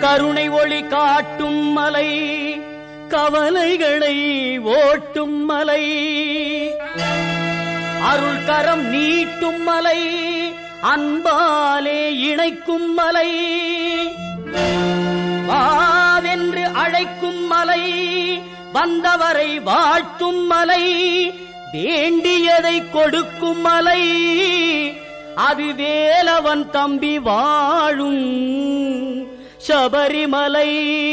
கருணை ஒளி காட்டும் மலை கவலைகளை ஓட்டும் மலை அருள் கரம் நீட்டும் மலை அன்பாலே இணைக்கும் மலை வாவென்று அழைக்கும் மலை வந்தவரை வாழ்த்தும் மலை வேண்டியதை கொடுக்கும் மலை அது வேலவன் தம்பி வாழும் சபரிமலை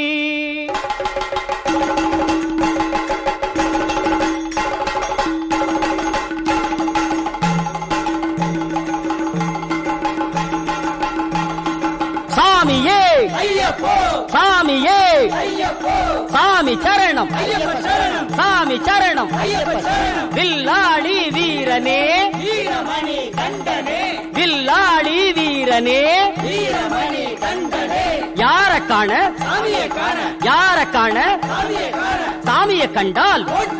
சாமியே ஐயப்போ சாமியே ஐயப்போ சாமி சரணம் ஐயப்ப சரணம் சாமி சரணம் ஐயப்ப சரணம் வில்லாளி வீரனே வீரமணி கண்டனே வில்லாளி வீரனே வீரமணி கண்டனே யார காண சாமியை காண யார காண சாமியை காண சாமியை கண்டால்